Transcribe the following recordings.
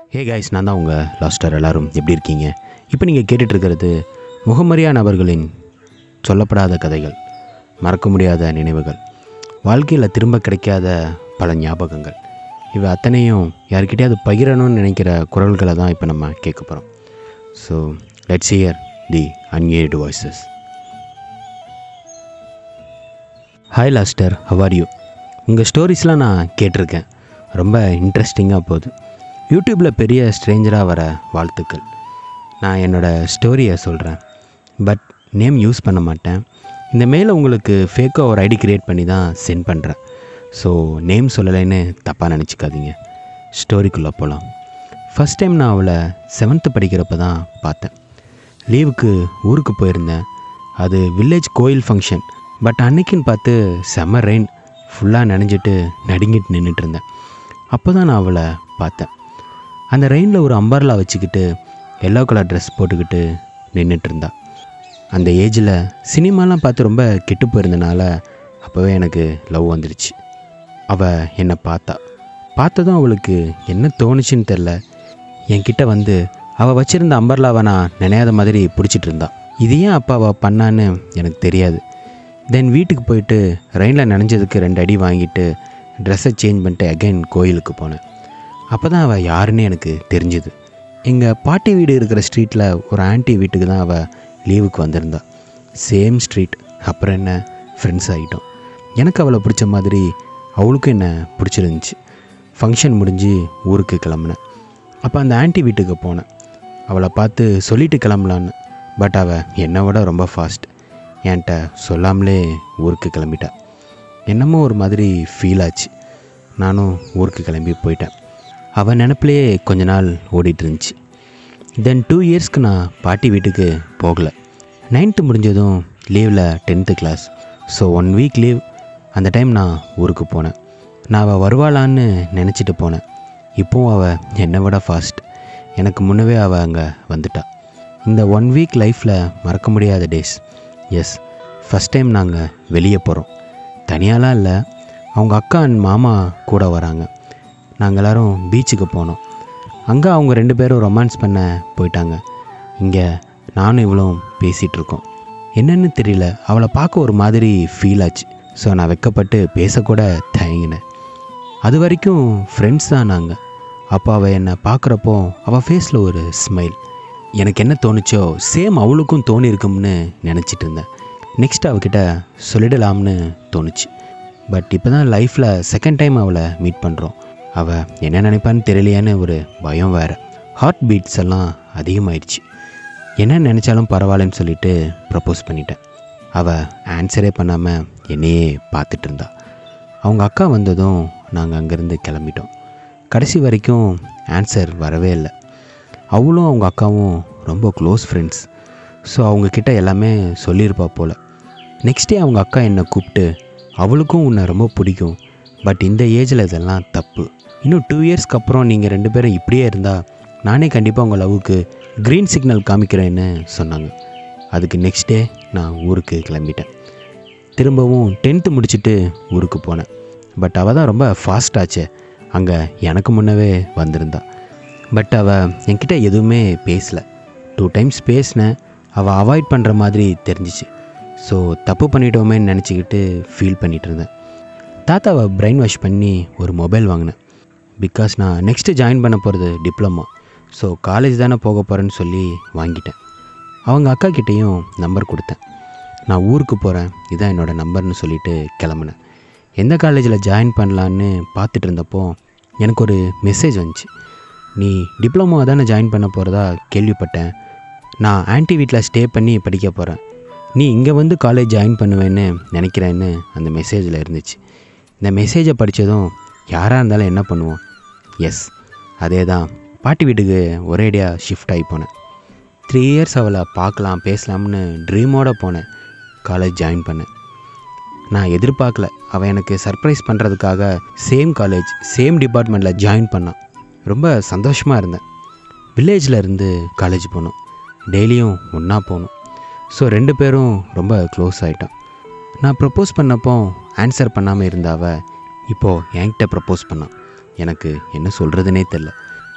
hey guys நான் தான் உங்கள் லாஸ்டர் எல்லாரும் எப்படி இருக்கீங்க இப்போ நீங்கள் கேட்டுட்ருக்கிறது முகமறியா நபர்களின் சொல்லப்படாத கதைகள் மறக்க முடியாத நினைவுகள் வாழ்க்கையில் திரும்ப கிடைக்காத பல ஞாபகங்கள் இவை அத்தனையும் யார்கிட்டயாவது பகிரணும்னு நினைக்கிற குரல்களை தான் இப்போ நம்ம கேட்க போகிறோம் so let's hear the unheard voices hi லாஸ்டர் ஹவ் யூ உங்கள் ஸ்டோரிஸ்லாம் நான் கேட்டிருக்கேன் ரொம்ப இன்ட்ரெஸ்டிங்காக போகுது யூடியூப்பில் பெரிய ஸ்ட்ரேஞ்சராக வர வாழ்த்துக்கள் நான் என்னோடய ஸ்டோரியை சொல்கிறேன் பட் நேம் யூஸ் பண்ண மாட்டேன் இந்த மெயிலை உங்களுக்கு ஃபேக்காக ஒரு ஐடி க்ரியேட் பண்ணி தான் சென்ட் பண்ணுறேன் ஸோ நேம் சொல்லலைன்னு தப்பாக நினச்சிக்காதீங்க ஸ்டோரிக்குள்ளே போகலாம் ஃபஸ்ட் டைம் நான் அவளை செவன்த்து படிக்கிறப்ப தான் பார்த்தேன் லீவுக்கு ஊருக்கு போயிருந்தேன் அது வில்லேஜ் கோயில் ஃபங்க்ஷன் பட் அன்னைக்குன்னு பார்த்து செம ரெயின் ஃபுல்லாக நனைஞ்சிட்டு நடுங்கிட்டு நின்றுட்டு இருந்தேன் அப்போ தான் நான் அவளை பார்த்தேன் அந்த ரெயினில் ஒரு அம்பர்லா வச்சுக்கிட்டு எல்லோ கலர் ட்ரெஸ் போட்டுக்கிட்டு நின்றுட்டு இருந்தா அந்த ஏஜில் சினிமாலாம் பார்த்து ரொம்ப கெட்டு போயிருந்தனால அப்போவே எனக்கு லவ் வந்துடுச்சு அவள் என்னை பார்த்தா பார்த்ததும் அவளுக்கு என்ன தோணுச்சுன்னு தெரில என்கிட்ட வந்து அவள் வச்சுருந்த அம்பர்லாவை நான் நினையாத மாதிரி பிடிச்சிட்டு இருந்தா இது ஏன் அப்பா அவள் பண்ணான்னு எனக்கு தெரியாது தென் வீட்டுக்கு போயிட்டு ரெயினில் நனைஞ்சதுக்கு ரெண்டு அடி வாங்கிட்டு ட்ரெஸ்ஸை சேஞ்ச் பண்ணிட்டு அகைன் கோயிலுக்கு போனேன் அப்போ தான் அவள் யாருன்னு எனக்கு தெரிஞ்சுது எங்கள் பாட்டி வீடு இருக்கிற ஸ்ட்ரீட்டில் ஒரு ஆன்ட்டி வீட்டுக்கு தான் அவள் லீவுக்கு வந்திருந்தா சேம் ஸ்ட்ரீட் அப்புறம் என்ன ஃப்ரெண்ட்ஸ் ஆகிட்டோம் எனக்கு அவளை பிடிச்ச மாதிரி அவளுக்கும் என்ன பிடிச்சிருந்துச்சி ஃபங்க்ஷன் முடிஞ்சு ஊருக்கு கிளம்புனேன் அப்போ அந்த ஆன்ட்டி வீட்டுக்கு போனேன் அவளை பார்த்து சொல்லிட்டு கிளம்பலான்னு பட் அவள் என்னை விட ரொம்ப ஃபாஸ்ட் என்கிட்ட சொல்லாமலே ஊருக்கு கிளம்பிட்டா என்னமோ ஒரு மாதிரி ஃபீல் ஆச்சு நானும் ஊருக்கு கிளம்பி போயிட்டேன் அவள் நினப்பிலேயே கொஞ்ச நாள் ஓடிட்டு இருந்துச்சு தென் டூ இயர்ஸ்க்கு நான் பாட்டி வீட்டுக்கு போகலை நைன்த்து முடிஞ்சதும் லீவில் tenth class so one week leave அந்த டைம் நான் ஊருக்கு போனேன் நான் அவள் வருவாளான்னு நினச்சிட்டு போனேன் இப்போவும் அவள் என்னை விட ஃபாஸ்ட் எனக்கு முன்னவே அவள் அங்கே வந்துட்டா இந்த ஒன் வீக் லைஃப்பில் மறக்க முடியாத டேஸ் எஸ் ஃபஸ்ட் டைம் நாங்கள் வெளியே போகிறோம் தனியாலாம் இல்லை அவங்க அக்கா அண்ட் மாமா கூட வராங்க நாங்கள் எல்லோரும் பீச்சுக்கு போனோம் அங்கே அவங்க ரெண்டு பேரும் ரொமான்ஸ் பண்ண போயிட்டாங்க இங்கே நானும் இவளும் பேசிகிட்டு இருக்கோம் என்னன்னு தெரியல அவளை பார்க்க ஒரு மாதிரி ஃபீல் ஆச்சு ஸோ நான் வெக்கப்பட்டு பேசக்கூட தயங்கினேன் அது வரைக்கும் ஃப்ரெண்ட்ஸ் தான் நாங்கள் அப்போ அவள் என்னை பார்க்குறப்போ அவள் ஃபேஸில் ஒரு ஸ்மைல் எனக்கு என்ன தோணுச்சோ சேம் அவளுக்கும் தோணியிருக்கும்னு நினச்சிட்டு இருந்தேன் நெக்ஸ்ட் அவகிட்ட சொல்லிடலாம்னு தோணுச்சு பட் இப்போ தான் லைஃப்பில் செகண்ட் டைம் அவளை மீட் பண்ணுறோம் அவள் என்ன நினைப்பான்னு தெரியலையான்னு ஒரு பயம் வேறு ஹார்ட் பீட்ஸ் எல்லாம் அதிகமாயிடுச்சு என்ன நினச்சாலும் பரவாயில்லன்னு சொல்லிட்டு ப்ரப்போஸ் பண்ணிட்டேன் அவள் ஆன்சரே பண்ணாமல் என்னையே பார்த்துட்டு இருந்தா அவங்க அக்கா வந்ததும் நாங்கள் அங்கேருந்து கிளம்பிட்டோம் கடைசி வரைக்கும் ஆன்சர் வரவே இல்லை அவளும் அவங்க அக்காவும் ரொம்ப க்ளோஸ் ஃப்ரெண்ட்ஸ் ஸோ அவங்கக்கிட்ட எல்லாமே சொல்லியிருப்பா போல் நெக்ஸ்ட் டே அவங்க அக்கா என்னை கூப்பிட்டு அவளுக்கும் உன்னை ரொம்ப பிடிக்கும் பட் இந்த ஏஜில் இதெல்லாம் தப்பு இன்னும் டூ இயர்ஸ்க்கு அப்புறம் நீங்கள் ரெண்டு பேரும் இப்படியே இருந்தால் நானே கண்டிப்பாக உங்கள் லவ்வுக்கு க்ரீன் சிக்னல் காமிக்கிறேன்னு சொன்னாங்க அதுக்கு நெக்ஸ்ட் டே நான் ஊருக்கு கிளம்பிட்டேன் திரும்பவும் டென்த்து முடிச்சுட்டு ஊருக்கு போனேன் பட் அவள் தான் ரொம்ப ஃபாஸ்டாச்சே அங்கே எனக்கு முன்னவே வந்திருந்தா பட் அவள் என்கிட்ட எதுவுமே பேசலை டூ டைம்ஸ் பேசினேன் அவள் அவாய்ட் பண்ணுற மாதிரி தெரிஞ்சிச்சு ஸோ தப்பு பண்ணிட்டோமேன்னு நினச்சிக்கிட்டு ஃபீல் பண்ணிகிட்டு இருந்தேன் தாத்தாவை பிரெயின் வாஷ் பண்ணி ஒரு மொபைல் வாங்கினேன் பிகாஸ் நான் நெக்ஸ்ட்டு ஜாயின் பண்ண போகிறது டிப்ளமா ஸோ காலேஜ் தானே போக போகிறேன்னு சொல்லி வாங்கிட்டேன் அவங்க அக்கா கிட்டேயும் நம்பர் கொடுத்தேன் நான் ஊருக்கு போகிறேன் இதான் என்னோடய நம்பர்னு சொல்லிட்டு கிளம்புனேன் எந்த காலேஜில் ஜாயின் பண்ணலான்னு பார்த்துட்டு இருந்தப்போ எனக்கு ஒரு மெசேஜ் வந்துச்சு நீ டிப்ளமோ தானே ஜாயின் பண்ண போகிறதா கேள்விப்பட்டேன் நான் ஆன்ட்டி வீட்டில் ஸ்டே பண்ணி படிக்க போகிறேன் நீ இங்கே வந்து காலேஜ் ஜாயின் பண்ணுவேன்னு நினைக்கிறேன்னு அந்த மெசேஜில் இருந்துச்சு இந்த மெசேஜை படித்ததும் யாராக இருந்தாலும் என்ன பண்ணுவோம் எஸ் அதே தான் பாட்டி வீட்டுக்கு ஒரேடியாக ஷிஃப்ட் ஆகி போனேன் த்ரீ இயர்ஸ் அவளை பார்க்கலாம் பேசலாம்னு ட்ரீமோடு போனேன் காலேஜ் ஜாயின் பண்ணேன் நான் எதிர்பார்க்கல அவள் எனக்கு சர்ப்ரைஸ் பண்ணுறதுக்காக சேம் காலேஜ் சேம் டிபார்ட்மெண்ட்டில் ஜாயின் பண்ணான் ரொம்ப சந்தோஷமாக இருந்தேன் வில்லேஜில் இருந்து காலேஜ் போனோம் டெய்லியும் ஒன்றா போகணும் ஸோ ரெண்டு பேரும் ரொம்ப க்ளோஸ் ஆகிட்டோம் நான் ப்ரப்போஸ் பண்ணப்போ ஆன்சர் பண்ணாமல் இருந்தாவ இப்போது என்கிட்ட ப்ரப்போஸ் பண்ணான் எனக்கு என்ன சொல்கிறதுனே தெரில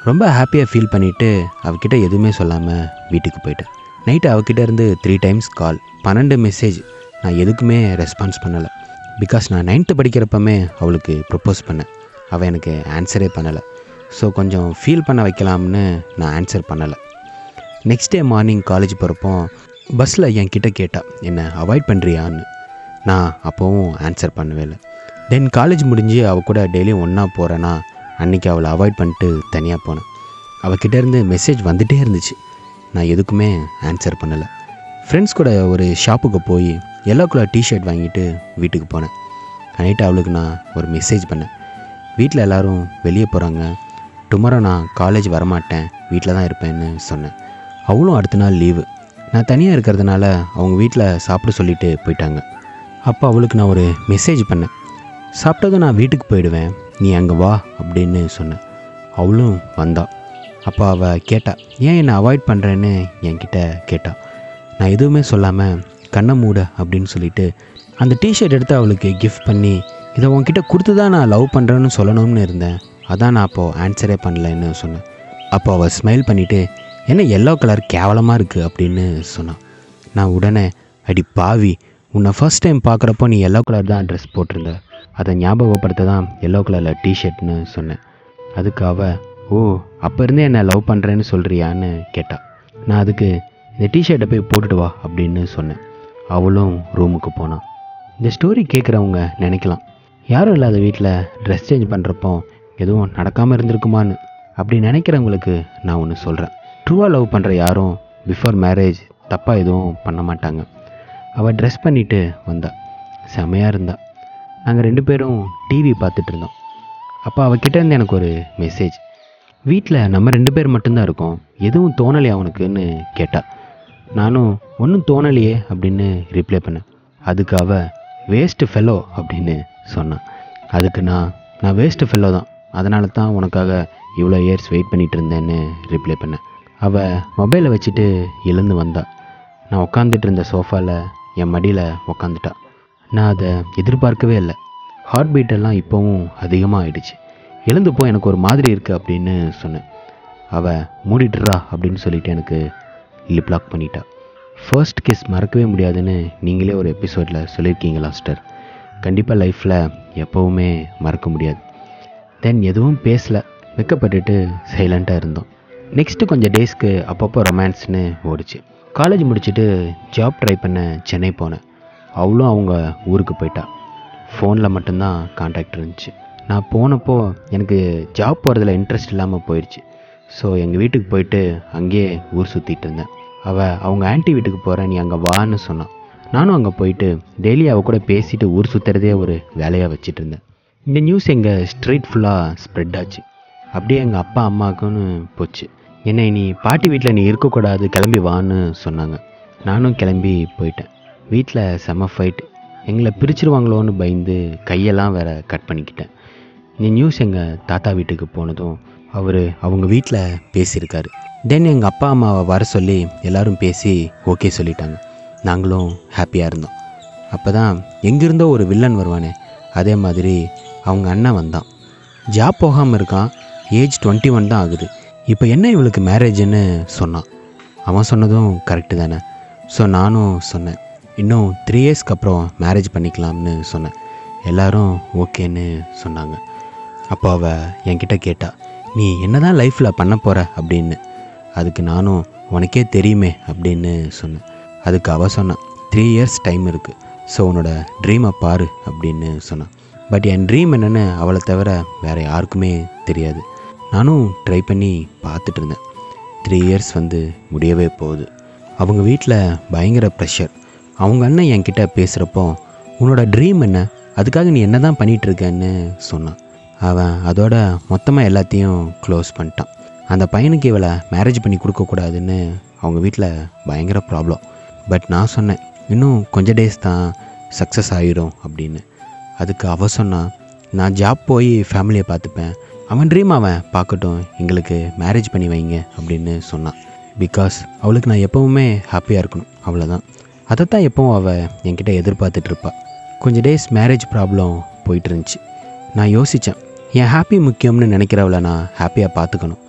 ரொம்ப ஹாப்பியாக ஃபீல் பண்ணிவிட்டு அவகிட்ட எதுவுமே சொல்லாமல் வீட்டுக்கு போயிட்டேன் நைட்டு அவகிட்ட இருந்து த்ரீ டைம்ஸ் கால் பன்னெண்டு மெசேஜ் நான் எதுக்குமே ரெஸ்பான்ஸ் பண்ணலை பிகாஸ் நான் நைன்த்து படிக்கிறப்பமே அவளுக்கு ப்ரப்போஸ் பண்ணேன் அவள் எனக்கு ஆன்சரே பண்ணலை ஸோ கொஞ்சம் ஃபீல் பண்ண வைக்கலாம்னு நான் ஆன்சர் பண்ணலை நெக்ஸ்ட் டே மார்னிங் காலேஜ் போகிறப்போ பஸ்ஸில் என் கிட்ட கேட்டா என்னை அவாய்ட் பண்ணுறியான்னு நான் அப்போவும் ஆன்சர் பண்ணவே இல்லை தென் காலேஜ் முடிஞ்சு அவள் கூட டெய்லியும் ஒன்றா போகிறேன்னா அன்றைக்கி அவளை அவாய்ட் பண்ணிட்டு தனியாக போனேன் அவகிட்ட இருந்து மெசேஜ் வந்துகிட்டே இருந்துச்சு நான் எதுக்குமே ஆன்சர் பண்ணலை ஃப்ரெண்ட்ஸ் கூட ஒரு ஷாப்புக்கு போய் எல்லோ கலர் டிஷர்ட் வாங்கிட்டு வீட்டுக்கு போனேன் நைட்டு அவளுக்கு நான் ஒரு மெசேஜ் பண்ணேன் வீட்டில் எல்லோரும் வெளியே போகிறாங்க டுமாரோ நான் காலேஜ் வரமாட்டேன் வீட்டில் தான் இருப்பேன்னு சொன்னேன் அவளும் அடுத்த நாள் லீவு நான் தனியாக இருக்கிறதுனால அவங்க வீட்டில் சாப்பிட சொல்லிட்டு போயிட்டாங்க அப்போ அவளுக்கு நான் ஒரு மெசேஜ் பண்ணேன் சாப்பிட்டதும் நான் வீட்டுக்கு போயிடுவேன் நீ அங்கே வா அப்படின்னு சொன்னேன் அவளும் வந்தா அப்போ அவள் கேட்டா ஏன் என்னை அவாய்ட் பண்ணுறேன்னு என்கிட்ட கேட்டா நான் எதுவுமே சொல்லாமல் கண்ணை மூட அப்படின்னு சொல்லிட்டு அந்த டிஷர்ட் எடுத்து அவளுக்கு கிஃப்ட் பண்ணி இதை உன்கிட்ட கொடுத்து தான் நான் லவ் பண்ணுறேன்னு சொல்லணும்னு இருந்தேன் அதான் நான் அப்போது ஆன்சரே பண்ணலன்னு சொன்னேன் அப்போ அவள் ஸ்மைல் பண்ணிவிட்டு என்ன எல்லோ கலர் கேவலமாக இருக்குது அப்படின்னு சொன்னான் நான் உடனே அடி பாவி உன்னை ஃபர்ஸ்ட் டைம் பார்க்குறப்போ நீ எல்லோ கலர் தான் ட்ரெஸ் போட்டிருந்த அதை ஞாபகப்படுத்த தான் எல்லோ கலரில் டிஷர்ட்னு சொன்னேன் அதுக்கு அவள் ஓ அப்போ இருந்தே என்னை லவ் பண்ணுறேன்னு சொல்கிறியான்னு கேட்டா நான் அதுக்கு இந்த டிஷர்ட்டை போய் போட்டுட்டு வா அப்படின்னு சொன்னேன் அவளும் ரூமுக்கு போனான் இந்த ஸ்டோரி கேட்குறவங்க நினைக்கலாம் யாரும் இல்லாத வீட்டில் ட்ரெஸ் சேஞ்ச் பண்ணுறப்போ எதுவும் நடக்காமல் இருந்திருக்குமான்னு அப்படி நினைக்கிறவங்களுக்கு நான் ஒன்று சொல்கிறேன் ட்ரூவாக லவ் பண்ணுற யாரும் பிஃபோர் மேரேஜ் தப்பாக எதுவும் பண்ண மாட்டாங்க அவள் ட்ரெஸ் பண்ணிட்டு வந்தா செமையாக இருந்தா நாங்கள் ரெண்டு பேரும் டிவி பார்த்துட்டு இருந்தோம் அப்போ அவகிட்ட இருந்து எனக்கு ஒரு மெசேஜ் வீட்டில் நம்ம ரெண்டு பேர் மட்டும்தான் இருக்கோம் எதுவும் தோணலையா அவனுக்குன்னு கேட்டா நானும் ஒன்றும் தோணலையே அப்படின்னு ரிப்ளை பண்ணேன் அதுக்கு அவள் வேஸ்ட்டு ஃபெல்லோ அப்படின்னு சொன்னான் அதுக்கு நான் நான் வேஸ்ட்டு ஃபெல்லோ தான் அதனால தான் உனக்காக இவ்வளோ இயர்ஸ் வெயிட் பண்ணிட்டு இருந்தேன்னு ரிப்ளை பண்ணேன் அவள் மொபைலை வச்சுட்டு எழுந்து வந்தா நான் உட்காந்துட்டு இருந்த சோஃபாவில் என் மடியில் உக்காந்துட்டா நான் அதை எதிர்பார்க்கவே இல்லை ஹார்ட் பீட் எல்லாம் இப்போவும் அதிகமாக ஆயிடுச்சு எழுந்து போ எனக்கு ஒரு மாதிரி இருக்குது அப்படின்னு சொன்னேன் அவள் மூடிட்டுறா அப்படின்னு சொல்லிட்டு எனக்கு லிப் லாக் பண்ணிட்டா ஃபர்ஸ்ட் கிஸ் மறக்கவே முடியாதுன்னு நீங்களே ஒரு எபிசோடில் சொல்லியிருக்கீங்க லாஸ்டர் கண்டிப்பாக லைஃப்பில் எப்போவுமே மறக்க முடியாது தென் எதுவும் பேசலை வெக்கப்பட்டுட்டு சைலண்ட்டாக இருந்தோம் நெக்ஸ்ட்டு கொஞ்சம் டேஸ்க்கு அப்பப்போ ரொமான்ஸ்னு ஓடிச்சு காலேஜ் முடிச்சுட்டு ஜாப் ட்ரை பண்ண சென்னை போனேன் அவளும் அவங்க ஊருக்கு போயிட்டா ஃபோனில் மட்டும்தான் காண்டாக்ட் இருந்துச்சு நான் போனப்போ எனக்கு ஜாப் போகிறதுல இன்ட்ரெஸ்ட் இல்லாமல் போயிடுச்சு ஸோ எங்கள் வீட்டுக்கு போயிட்டு அங்கேயே ஊர் சுற்றிட்டு இருந்தேன் அவள் அவங்க ஆன்ட்டி வீட்டுக்கு போகிறேன் நீ அங்கே வான்னு சொன்னான் நானும் அங்கே போயிட்டு டெய்லி அவள் கூட பேசிட்டு ஊர் சுற்றுறதே ஒரு வேலையாக வச்சுட்டு இருந்தேன் இந்த நியூஸ் எங்கள் ஸ்ட்ரீட் ஃபுல்லாக ஸ்ப்ரெட் ஆச்சு அப்படியே எங்கள் அப்பா அம்மாவுக்குன்னு போச்சு என்னை நீ பாட்டி வீட்டில் நீ இருக்கக்கூடாது கிளம்பி வான்னு சொன்னாங்க நானும் கிளம்பி போயிட்டேன் வீட்டில் செம ஃபைட் எங்களை பிரிச்சிருவாங்களோன்னு பயந்து கையெல்லாம் வேற கட் பண்ணிக்கிட்டேன் இந்த நியூஸ் எங்கள் தாத்தா வீட்டுக்கு போனதும் அவர் அவங்க வீட்டில் பேசியிருக்காரு தென் எங்கள் அப்பா அம்மாவை வர சொல்லி எல்லாரும் பேசி ஓகே சொல்லிட்டாங்க நாங்களும் ஹாப்பியாக இருந்தோம் அப்போ தான் எங்கேருந்தோ ஒரு வில்லன் வருவானே அதே மாதிரி அவங்க அண்ணன் வந்தான் ஜாப் போகாமல் இருக்கான் ஏஜ் டுவெண்ட்டி ஒன் தான் ஆகுது இப்போ என்ன இவளுக்கு மேரேஜ்னு சொன்னான் அவன் சொன்னதும் கரெக்டு தானே ஸோ நானும் சொன்னேன் இன்னும் த்ரீ இயர்ஸ்க்கு அப்புறம் மேரேஜ் பண்ணிக்கலாம்னு சொன்னேன் எல்லாரும் ஓகேன்னு சொன்னாங்க அப்போ அவள் என்கிட்ட கேட்டா நீ என்னதான் லைஃப்பில் பண்ண போகிற அப்படின்னு அதுக்கு நானும் உனக்கே தெரியுமே அப்படின்னு சொன்னேன் அதுக்கு அவள் சொன்னான் த்ரீ இயர்ஸ் டைம் இருக்குது ஸோ உன்னோட ட்ரீமை பாரு அப்படின்னு சொன்னான் பட் என் ட்ரீம் என்னென்னு அவளை தவிர வேறு யாருக்குமே தெரியாது நானும் ட்ரை பண்ணி பார்த்துட்டு இருந்தேன் த்ரீ இயர்ஸ் வந்து முடியவே போகுது அவங்க வீட்டில் பயங்கர ப்ரெஷர் அவங்க அண்ணன் என்கிட்ட பேசுகிறப்போ உன்னோட ட்ரீம் என்ன அதுக்காக நீ என்ன தான் பண்ணிகிட்ருக்கன்னு சொன்னான் அவன் அதோட மொத்தமாக எல்லாத்தையும் க்ளோஸ் பண்ணிட்டான் அந்த பையனுக்கு இவளை மேரேஜ் பண்ணி கொடுக்கக்கூடாதுன்னு அவங்க வீட்டில் பயங்கர ப்ராப்ளம் பட் நான் சொன்னேன் இன்னும் கொஞ்ச டேஸ் தான் சக்ஸஸ் ஆகிடும் அப்படின்னு அதுக்கு அவ சொன்னா நான் ஜாப் போய் ஃபேமிலியை பார்த்துப்பேன் அவன் ட்ரீம் அவன் பார்க்கட்டும் எங்களுக்கு மேரேஜ் பண்ணி வைங்க அப்படின்னு சொன்னான் பிகாஸ் அவளுக்கு நான் எப்போவுமே ஹாப்பியாக இருக்கணும் அவ்வளோதான் அதை தான் எப்பவும் அவள் என்கிட்ட எதிர்பார்த்துட்டு இருப்பா கொஞ்சம் டேஸ் மேரேஜ் ப்ராப்ளம் போயிட்டு இருந்துச்சு நான் யோசித்தேன் என் ஹாப்பி முக்கியம்னு நினைக்கிறவளை நான் ஹாப்பியாக பார்த்துக்கணும்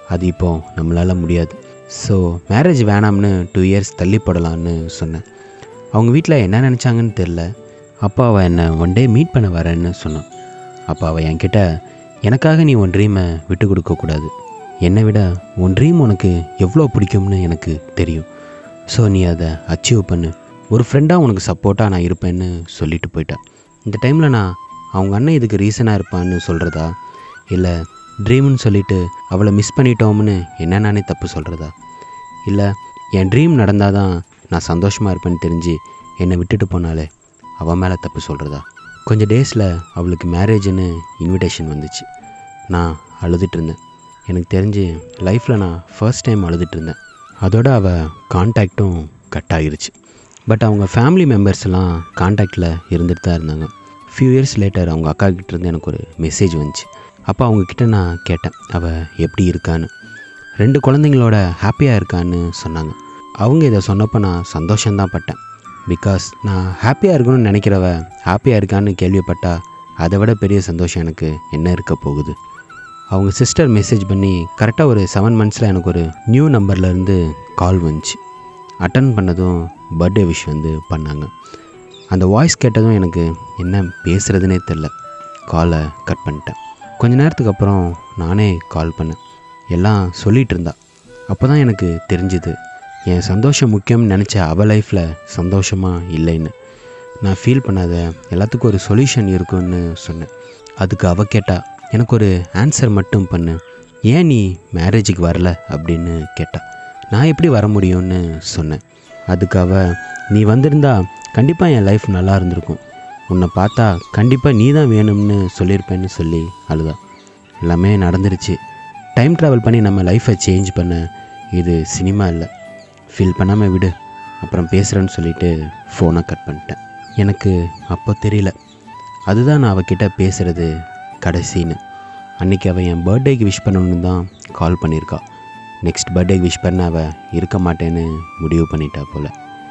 அது இப்போ நம்மளால் முடியாது ஸோ மேரேஜ் வேணாம்னு டூ இயர்ஸ் தள்ளி போடலான்னு சொன்னேன் அவங்க வீட்டில் என்ன நினச்சாங்கன்னு தெரில அப்பா அவள் என்னை ஒன் டே மீட் பண்ண வரேன்னு சொன்னான் அப்போ அவள் என்கிட்ட எனக்காக நீ உன் ட்ரீமை விட்டு கொடுக்கக்கூடாது என்னை விட உன் ட்ரீம் உனக்கு எவ்வளோ பிடிக்கும்னு எனக்கு தெரியும் ஸோ நீ அதை அச்சீவ் பண்ணு ஒரு ஃப்ரெண்டாக உனக்கு சப்போர்ட்டாக நான் இருப்பேன்னு சொல்லிட்டு போயிட்டேன் இந்த டைமில் நான் அவங்க அண்ணன் இதுக்கு ரீசனாக இருப்பான்னு சொல்கிறதா இல்லை ட்ரீம்னு சொல்லிட்டு அவளை மிஸ் பண்ணிட்டோம்னு என்ன நானே தப்பு சொல்கிறதா இல்லை என் ட்ரீம் நடந்தால் தான் நான் சந்தோஷமாக இருப்பேன்னு தெரிஞ்சு என்னை விட்டுட்டு போனாலே அவன் மேலே தப்பு சொல்கிறதா கொஞ்சம் டேஸில் அவளுக்கு மேரேஜ்னு இன்விடேஷன் வந்துச்சு நான் அழுதுட்டு இருந்தேன் எனக்கு தெரிஞ்சு லைஃப்பில் நான் ஃபர்ஸ்ட் டைம் அழுதுட்டு இருந்தேன் அதோட அவள் கான்டாக்டும் கட் ஆகிருச்சு பட் அவங்க ஃபேமிலி மெம்பர்ஸ்லாம் கான்டாக்டில் இருந்துட்டு தான் இருந்தாங்க ஃபியூ இயர்ஸ் லேட்டர் அவங்க அக்கா கிட்ட இருந்து எனக்கு ஒரு மெசேஜ் வந்துச்சு அப்போ அவங்கக்கிட்ட நான் கேட்டேன் அவள் எப்படி இருக்கான்னு ரெண்டு குழந்தைங்களோட ஹாப்பியாக இருக்கான்னு சொன்னாங்க அவங்க இதை சொன்னப்போ நான் சந்தோஷம்தான் பட்டேன் பிகாஸ் நான் ஹாப்பியாக இருக்கணும்னு நினைக்கிறவ ஹாப்பியாக இருக்கான்னு கேள்விப்பட்டா அதை விட பெரிய சந்தோஷம் எனக்கு என்ன இருக்க போகுது அவங்க சிஸ்டர் மெசேஜ் பண்ணி கரெக்டாக ஒரு செவன் மந்த்ஸில் எனக்கு ஒரு நியூ நம்பர்லேருந்து கால் வந்துச்சு அட்டன் பண்ணதும் பர்த்டே விஷ் வந்து பண்ணாங்க அந்த வாய்ஸ் கேட்டதும் எனக்கு என்ன பேசுகிறதுனே தெரில காலை கட் பண்ணிட்டேன் கொஞ்ச நேரத்துக்கு அப்புறம் நானே கால் பண்ணேன் எல்லாம் சொல்லிகிட்டு இருந்தா அப்போ தான் எனக்கு தெரிஞ்சுது என் சந்தோஷம் முக்கியம்னு நினச்ச அவள் லைஃப்பில் சந்தோஷமாக இல்லைன்னு நான் ஃபீல் பண்ணாத எல்லாத்துக்கும் ஒரு சொல்யூஷன் இருக்குன்னு சொன்னேன் அதுக்கு அவள் கேட்டா எனக்கு ஒரு ஆன்சர் மட்டும் பண்ணு ஏன் நீ மேரேஜுக்கு வரல அப்படின்னு கேட்டா நான் எப்படி வர முடியும்னு சொன்னேன் அதுக்கு அவள் நீ வந்திருந்தா கண்டிப்பாக என் லைஃப் நல்லா இருந்திருக்கும் உன்னை பார்த்தா கண்டிப்பாக நீ தான் வேணும்னு சொல்லியிருப்பேன்னு சொல்லி அழுதா எல்லாமே நடந்துருச்சு டைம் ட்ராவல் பண்ணி நம்ம லைஃப்பை சேஞ்ச் பண்ண இது சினிமா இல்லை ஃபீல் பண்ணாமல் விடு அப்புறம் பேசுகிறேன்னு சொல்லிட்டு ஃபோனை கட் பண்ணிட்டேன் எனக்கு அப்போ தெரியல அதுதான் நான் அவகிட்ட பேசுகிறது கடைசின்னு அன்றைக்கி அவள் என் பர்த்டேக்கு விஷ் பண்ணணுன்னு தான் கால் பண்ணியிருக்கா நெக்ஸ்ட் பர்த்டேக்கு விஷ் பண்ண அவள் இருக்க மாட்டேன்னு முடிவு பண்ணிட்டா போல்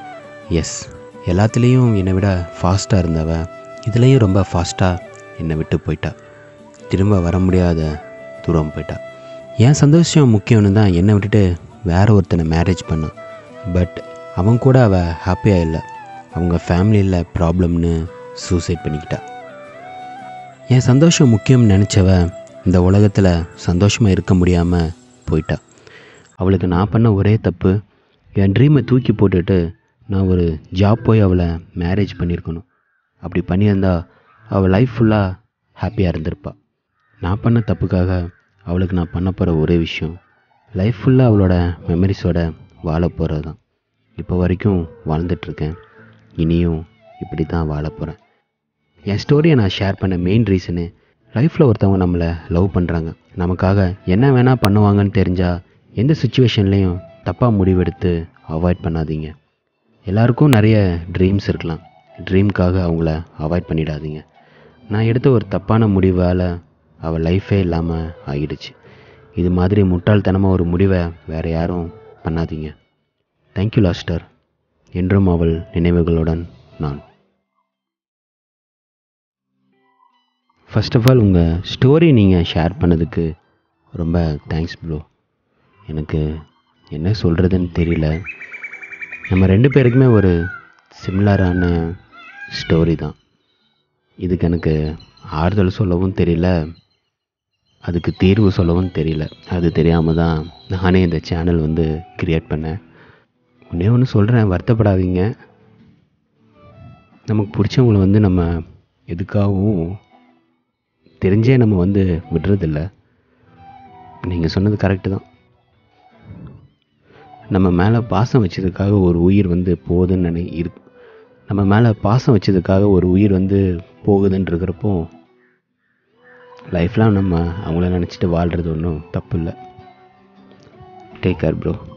எஸ் எல்லாத்துலேயும் என்னை விட ஃபாஸ்ட்டாக இருந்தவ இதுலேயும் ரொம்ப ஃபாஸ்ட்டாக என்னை விட்டு போயிட்டா திரும்ப வர முடியாத தூரம் போயிட்டா என் சந்தோஷம் முக்கியம்னு தான் என்னை விட்டுட்டு வேற ஒருத்தனை மேரேஜ் பண்ணான் பட் அவன் கூட அவள் ஹாப்பியாக இல்லை அவங்க ஃபேமிலியில் ப்ராப்ளம்னு சூசைட் பண்ணிக்கிட்டா என் சந்தோஷம் முக்கியம்னு நினச்சவ இந்த உலகத்தில் சந்தோஷமாக இருக்க முடியாமல் போயிட்டா அவளுக்கு நான் பண்ண ஒரே தப்பு என் ட்ரீமை தூக்கி போட்டுட்டு நான் ஒரு ஜாப் போய் அவளை மேரேஜ் பண்ணியிருக்கணும் அப்படி பண்ணியிருந்தா அவள் லைஃப் ஃபுல்லாக ஹாப்பியாக இருந்திருப்பா நான் பண்ண தப்புக்காக அவளுக்கு நான் பண்ண போகிற ஒரே விஷயம் லைஃப் ஃபுல்லாக அவளோட மெமரிஸோட வாழ போகிறது தான் இப்போ வரைக்கும் வாழ்ந்துட்டுருக்கேன் இனியும் இப்படி தான் வாழ போகிறேன் என் ஸ்டோரியை நான் ஷேர் பண்ண மெயின் ரீசனு லைஃப்பில் ஒருத்தவங்க நம்மளை லவ் பண்ணுறாங்க நமக்காக என்ன வேணால் பண்ணுவாங்கன்னு தெரிஞ்சால் எந்த சுச்சுவேஷன்லேயும் தப்பாக முடிவெடுத்து அவாய்ட் பண்ணாதீங்க எல்லாருக்கும் நிறைய ட்ரீம்ஸ் இருக்கலாம் ட்ரீம்க்காக அவங்கள அவாய்ட் பண்ணிடாதீங்க நான் எடுத்த ஒரு தப்பான முடிவால் அவள் லைஃபே இல்லாமல் ஆகிடுச்சு இது மாதிரி முட்டாள்தனமாக ஒரு முடிவை வேறு யாரும் பண்ணாதீங்க தேங்க்யூ லாஸ்டர் என்றும் அவள் நினைவுகளுடன் நான் ஃபர்ஸ்ட் ஆஃப் ஆல் உங்கள் ஸ்டோரி நீங்கள் ஷேர் பண்ணதுக்கு ரொம்ப தேங்க்ஸ் ப்ரோ எனக்கு என்ன சொல்கிறதுன்னு தெரியல நம்ம ரெண்டு பேருக்குமே ஒரு சிமிலரான ஸ்டோரி தான் இதுக்கு எனக்கு ஆறுதல் சொல்லவும் தெரியல அதுக்கு தீர்வு சொல்லவும் தெரியல அது தெரியாமல் தான் நானே இந்த சேனல் வந்து கிரியேட் பண்ணேன் ஒன்றே ஒன்று சொல்கிறேன் வருத்தப்படாதீங்க நமக்கு பிடிச்சவங்கள வந்து நம்ம எதுக்காகவும் தெரிஞ்சே நம்ம வந்து விடுறதில்ல நீங்கள் சொன்னது கரெக்டு தான் நம்ம மேலே பாசம் வச்சதுக்காக ஒரு உயிர் வந்து போகுதுன்னு நினை இரு நம்ம மேலே பாசம் வச்சதுக்காக ஒரு உயிர் வந்து போகுதுன்னு இருக்கிறப்போ லைஃப்லாம் நம்ம அவங்கள நினச்சிட்டு வாழ்கிறது ஒன்றும் தப்பு இல்லை டேக் கேர் ப்ரோ